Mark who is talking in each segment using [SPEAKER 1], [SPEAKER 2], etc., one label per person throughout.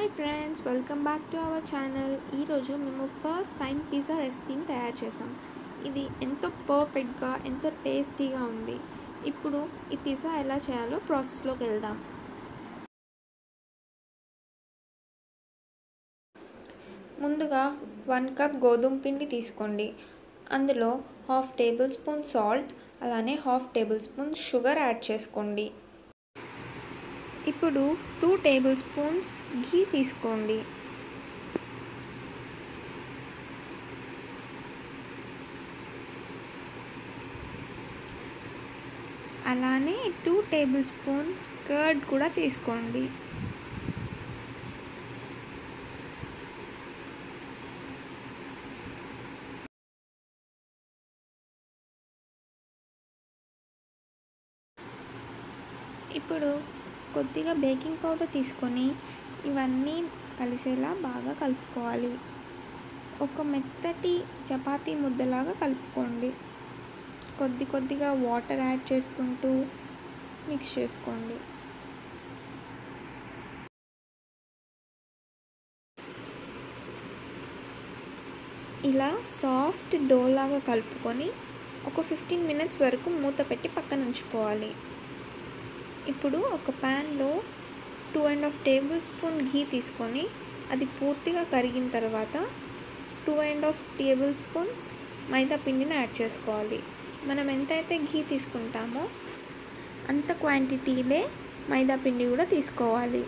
[SPEAKER 1] hi friends welcome back to our channel ఈరోజు మేము first time pizza రెసిపీని తయారు చేసాం ఇది ఎంతో పర్ఫెక్ట్గా ఎంతో టేస్టీగా ఉంది ఇప్పుడు ఈ పిజ్జా ఎలా చేయాలో ప్రాసెస్లోకి వెళ్దాం ముందుగా వన్ కప్ గోధుమ పిండి తీసుకోండి అందులో హాఫ్ టేబుల్ స్పూన్ సాల్ట్ అలానే half tablespoon sugar add చేసుకోండి ఇప్పుడు టూ టేబుల్ స్పూన్స్ ఘీ తీసుకోండి అలానే టూ టేబుల్ స్పూన్ కర్డ్ కూడా తీసుకోండి ఇప్పుడు కొద్దిగా బేకింగ్ పౌడర్ తీసుకొని ఇవన్నీ కలిసేలా బాగా కలుపుకోవాలి ఒక మెత్తటి చపాతీ ముద్దలాగా కలుపుకోండి కొద్ది కొద్దిగా వాటర్ యాడ్ చేసుకుంటూ మిక్స్ చేసుకోండి ఇలా సాఫ్ట్ డో లాగా కలుపుకొని ఒక ఫిఫ్టీన్ మినిట్స్ వరకు మూత పెట్టి పక్కన ఉంచుకోవాలి ఇప్పుడు ఒక ప్యాన్లో two and half tablespoon ghee తీసుకొని అది పూర్తిగా కరిగిన తర్వాత two and half tablespoons maida పిండిని యాడ్ చేసుకోవాలి మనం ఎంతైతే ఘీ తీసుకుంటామో అంత క్వాంటిటీలే మైదా పిండి కూడా తీసుకోవాలి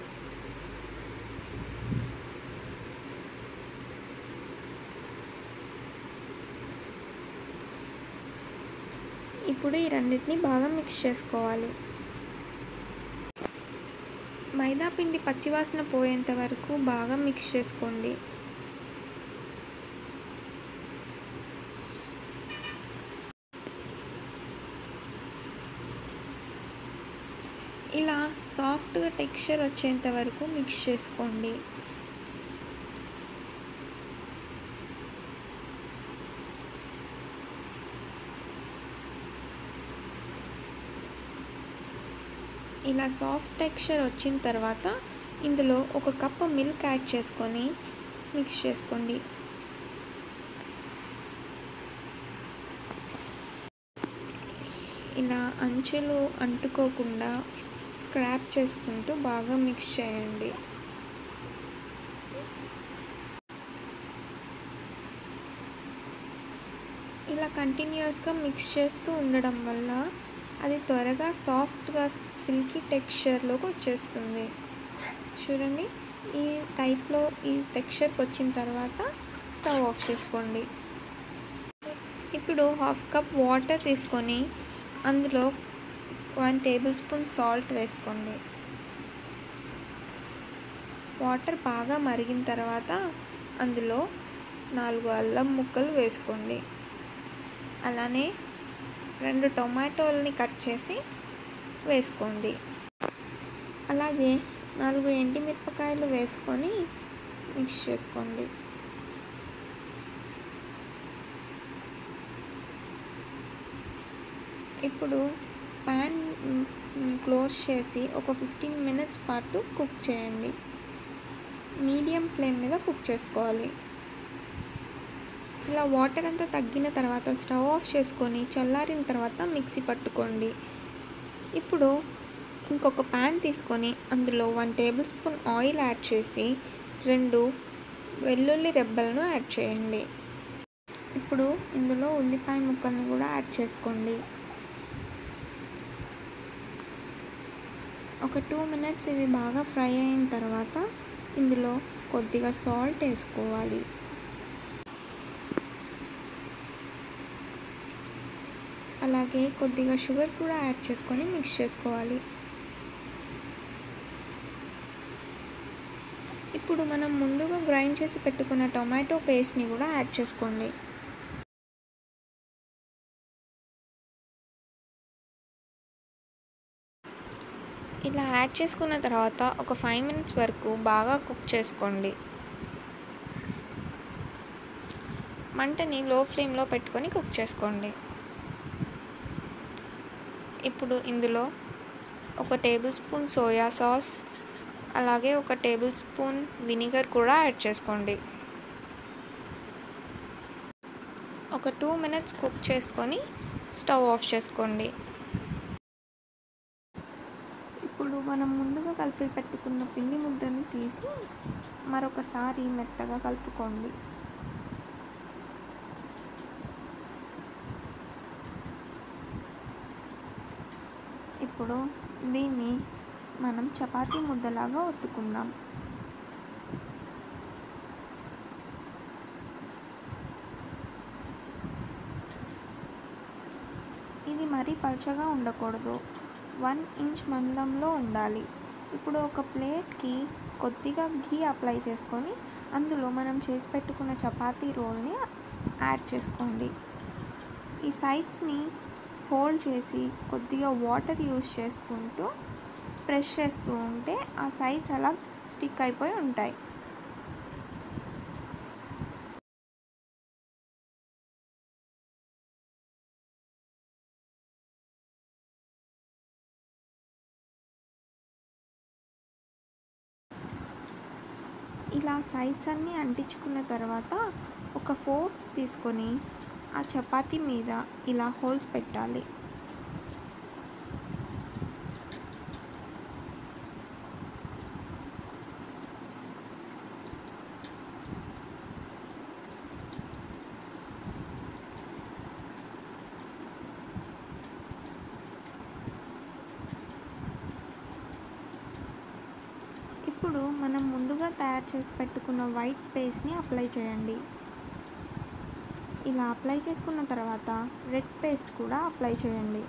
[SPEAKER 1] ఇప్పుడు ఈ రెండింటిని బాగా మిక్స్ చేసుకోవాలి మైదా పిండి పచ్చివాసన పోయేంత వరకు బాగా మిక్స్ చేసుకోండి ఇలా సాఫ్ట్గా టెక్స్చర్ వచ్చేంత వరకు మిక్స్ చేసుకోండి ఇలా సాఫ్ట్ టెక్స్చర్ వచ్చిన తర్వాత ఇందులో ఒక కప్పు మిల్క్ యాడ్ చేసుకొని మిక్స్ చేసుకోండి ఇలా అంచులు అంటుకోకుండా స్క్రాప్ చేసుకుంటూ బాగా మిక్స్ చేయండి ఇలా కంటిన్యూస్గా మిక్స్ చేస్తూ ఉండడం వల్ల అది త్వరగా సాఫ్ట్గా సిల్కీ టెక్స్చర్లోకి వచ్చేస్తుంది చూడండి ఈ టైప్లో ఈ టెక్స్చర్కి వచ్చిన తర్వాత స్టవ్ ఆఫ్ చేసుకోండి ఇప్పుడు హాఫ్ కప్ వాటర్ తీసుకొని అందులో వన్ టేబుల్ స్పూన్ సాల్ట్ వేసుకోండి వాటర్ బాగా మరిగిన తర్వాత అందులో నాలుగు అల్లం ముక్కలు వేసుకోండి అలానే రెండు టొమాటోల్ని కట్ చేసి వేసుకోండి అలాగే నాలుగు ఎండిమిరపకాయలు వేసుకొని మిక్స్ చేసుకోండి ఇప్పుడు ప్యాన్ క్లోజ్ చేసి ఒక ఫిఫ్టీన్ మినిట్స్ పాటు కుక్ చేయండి మీడియం ఫ్లేమ్ మీద కుక్ చేసుకోవాలి ఇలా వాటర్ అంతా తగ్గిన తర్వాత స్టవ్ ఆఫ్ చేసుకొని చల్లారిన తర్వాత మిక్సీ పట్టుకోండి ఇప్పుడు ఇంకొక ప్యాన్ తీసుకొని అందులో one tablespoon oil add చేసి రెండు వెల్లుల్లి రెబ్బలను యాడ్ చేయండి ఇప్పుడు ఇందులో ఉల్లిపాయ ముక్కల్ని కూడా యాడ్ చేసుకోండి ఒక టూ మినిట్స్ ఇవి బాగా ఫ్రై అయిన తర్వాత ఇందులో కొద్దిగా సాల్ట్ వేసుకోవాలి అలాగే కొద్దిగా షుగర్ కూడా యాడ్ చేసుకొని మిక్స్ చేసుకోవాలి ఇప్పుడు మనం ముందుగా గ్రైండ్ చేసి పెట్టుకున్న టొమాటో పేస్ట్ని కూడా యాడ్ చేసుకోండి ఇలా యాడ్ చేసుకున్న తర్వాత ఒక ఫైవ్ మినిట్స్ వరకు బాగా కుక్ చేసుకోండి మంటని లో ఫ్లేమ్లో పెట్టుకొని కుక్ చేసుకోండి ఇప్పుడు ఇందులో ఒక టేబుల్ స్పూన్ సోయా సాస్ అలాగే ఒక టేబుల్ స్పూన్ వినిగర్ కూడా యాడ్ చేసుకోండి ఒక టూ మినిట్స్ కుక్ చేసుకొని స్టవ్ ఆఫ్ చేసుకోండి ఇప్పుడు మనం ముందుగా కలిపి పెట్టుకున్న పిండి ముద్దను తీసి మరొకసారి మెత్తగా కలుపుకోండి ఇప్పుడు దీన్ని మనం చపాతీ ముద్దలాగా ఒత్తుకుందాం ఇది మరీ పల్చగా ఉండకూడదు వన్ ఇంచ్ మందంలో ఉండాలి ఇప్పుడు ఒక ప్లేట్కి కొద్దిగా ఘీ అప్లై చేసుకొని అందులో మనం చేసి పెట్టుకున్న చపాతీ రోల్ని యాడ్ చేసుకోండి ఈ సైడ్స్ని ఫోల్డ్ చేసి కొద్దిగా వాటర్ యూస్ చేసుకుంటూ ప్రెస్ చేస్తూ ఉంటే ఆ సైడ్స్ అలా స్టిక్ అయిపోయి ఉంటాయి ఇలా సైడ్స్ అన్నీ అంటించుకున్న తర్వాత ఒక ఫోర్క్ తీసుకొని ఆ చపాతీ మీద ఇలా హోల్స్ పెట్టాలి ఇప్పుడు మనం ముందుగా తయారు చేసి పెట్టుకున్న వైట్ పేస్ట్ని అప్లై చేయండి ఇలా అప్లై చేసుకున్న తర్వాత రెడ్ పేస్ట్ కూడా అప్లై చేయండి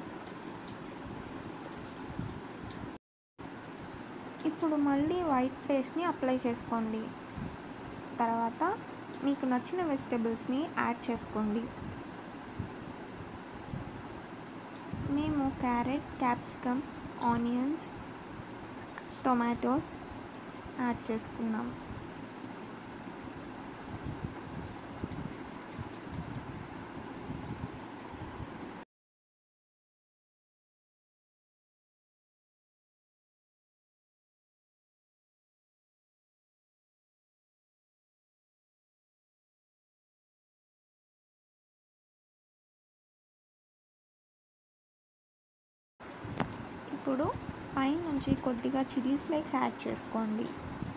[SPEAKER 1] ఇప్పుడు మళ్ళీ వైట్ పేస్ట్ని అప్లై చేసుకోండి తర్వాత మీకు నచ్చిన వెజిటేబుల్స్ని యాడ్ చేసుకోండి మేము carrot capsicum onions tomatoes add చేసుకున్నాం ఇప్పుడు పైనుంచి కొద్దిగా చిల్లీ ఫ్లేక్స్ యాడ్ చేసుకోండి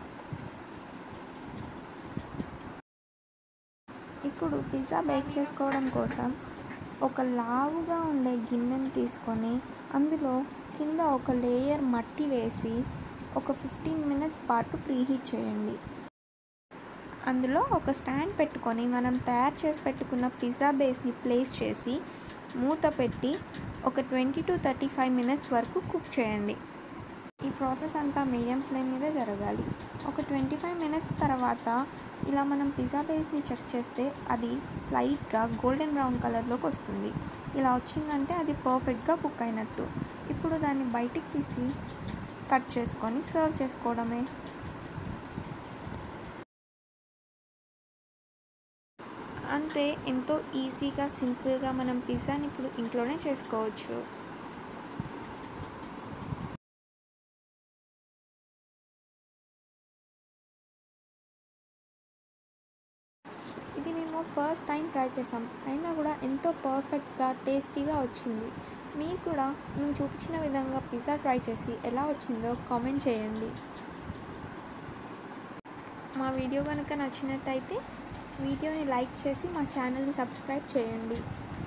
[SPEAKER 1] ఇప్పుడు పిజ్జా బేక్ చేసుకోవడం కోసం ఒక లావుగా ఉండే గిన్నెని తీసుకొని అందులో కింద ఒక లేయర్ మట్టి వేసి ఒక ఫిఫ్టీన్ మినిట్స్ పాటు ప్రీహీట్ చేయండి అందులో ఒక స్టాండ్ పెట్టుకొని మనం తయారు చేసి పెట్టుకున్న పిజ్జా బేస్ని ప్లేస్ చేసి మూత పెట్టి ఒక twenty to thirty five minutes వరకు కుక్ చేయండి ఈ ప్రాసెస్ అంతా మీడియం ఫ్లేమ్ మీద జరగాలి ఒక ట్వంటీ ఫైవ్ మినిట్స్ తర్వాత ఇలా మనం పిజ్జా బేస్ని చెక్ చేస్తే అది స్లైట్గా గోల్డెన్ బ్రౌన్ కలర్లోకి వస్తుంది ఇలా వచ్చిందంటే అది పర్ఫెక్ట్గా కుక్ అయినట్టు ఇప్పుడు దాన్ని బయటికి తీసి కట్ చేసుకొని సర్వ్ చేసుకోవడమే అంతే ఎంతో ఈజీగా సింపుల్గా మనం పిజ్జాని ఇప్పుడు ఇంట్లోనే చేసుకోవచ్చు ఇది మేము ఫస్ట్ టైం ట్రై చేసాం అయినా కూడా ఎంతో పర్ఫెక్ట్గా టేస్టీగా వచ్చింది మీరు కూడా మేము చూపించిన విధంగా పిజ్జా ట్రై చేసి ఎలా వచ్చిందో కామెంట్ చేయండి మా వీడియో కనుక నచ్చినట్టయితే వీడియోని లైక్ చేసి మా ఛానల్ని సబ్స్క్రైబ్ చేయండి